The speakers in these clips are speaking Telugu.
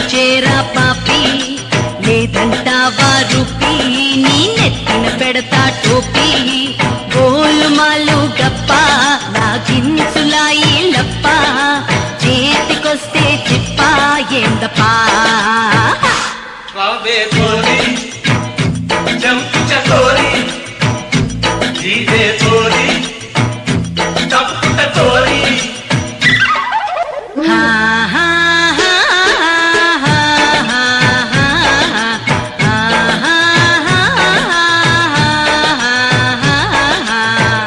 చేరా పాపి లేదంటావా రూపీ నీ నెత్తిన పెడతా టోపీ గోలుమాలు గప్ప లాగించులాయి లప్ప చేతికొస్తే చిప్ప ఏందప్పా రావే కోరి చెంచ కోరి ఇదే కోరి తప్పుట కోరి హా హా హా హా హా హా హా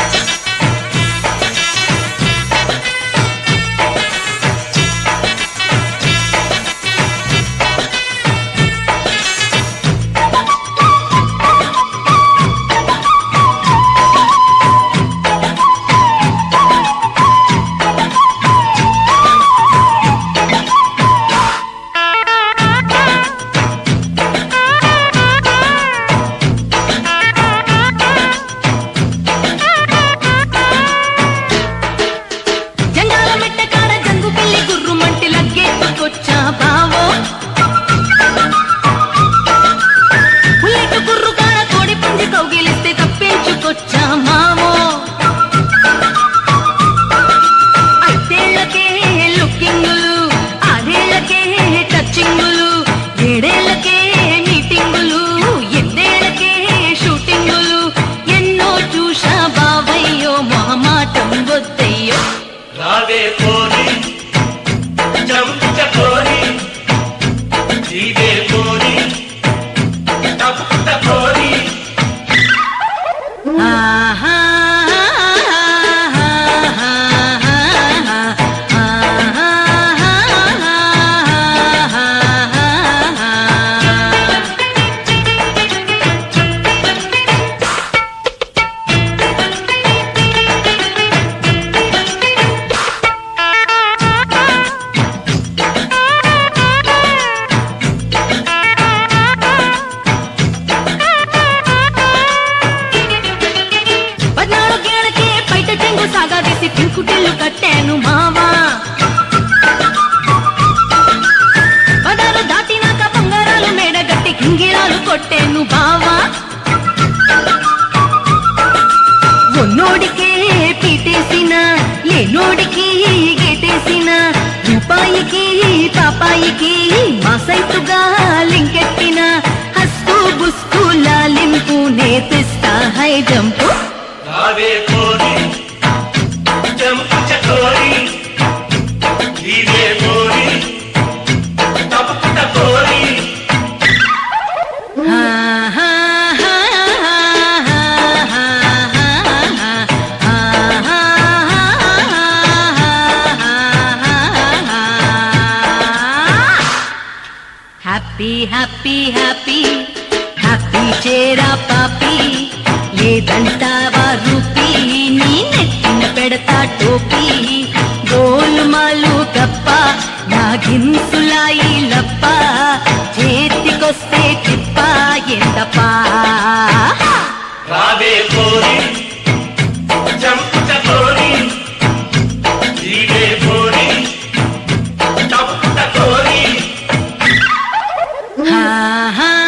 జంగాల మెట్ట కాడ జంగు పిల్లి గుర్రు మంటి లగ్గేట్టుకొచ్చా బావో ఉల్లెట్టు గుర్రు కాడ కోడి పుంజి కౌగిలిస్తే తప్పించుకొచ్చా మామో ఐదేళ్లకే లుకింగులు ఆరేళ్లకే టచింగులు ఏడేళ్లకే మీటింగులు ఎన్నేళ్లకే షూటింగులు ఎన్నో చూసా బావయ్యో మొహమాటం వద్దయ్యో రావే కోరి చెంచ కోరి ఇదే కోరి తప్పుట కోరి ఆహా పద్నాలుగేళ్లకే బయట చెంగు సాగాదీసి పింకుటిల్లు కట్టాను మావా పదాలు దాటినాక బంగారాలు మేడగట్టి గింగిరాలు కొట్టాను బావా ఉన్నోడికే పీటేసిన లేనోడికి గేటేసిన రూపాయికి పాపాయికి మా సైతుగా లింకెట్టిన హస్తు బుస్తు లాలింపు నేతిస్తా హై జంపు రావే కోరి చెంచ కోరి ఇదే కోరి తప్పుట కోరి హ్యాపీ హ్యాపీ హ్యాపీ హ్యాపీ చేరా పాపి లేదంటావా రూపీ నీ నెత్తిన పెడతా టోపీ గోలుమాలు గప్ప నాగిన్సులాయి లప్ప చేతికొస్తే చిప్ప ఎంతపా రావే కోరి చెంచ కోరి ఇదే కోరి తప్పుట కోరి హా హా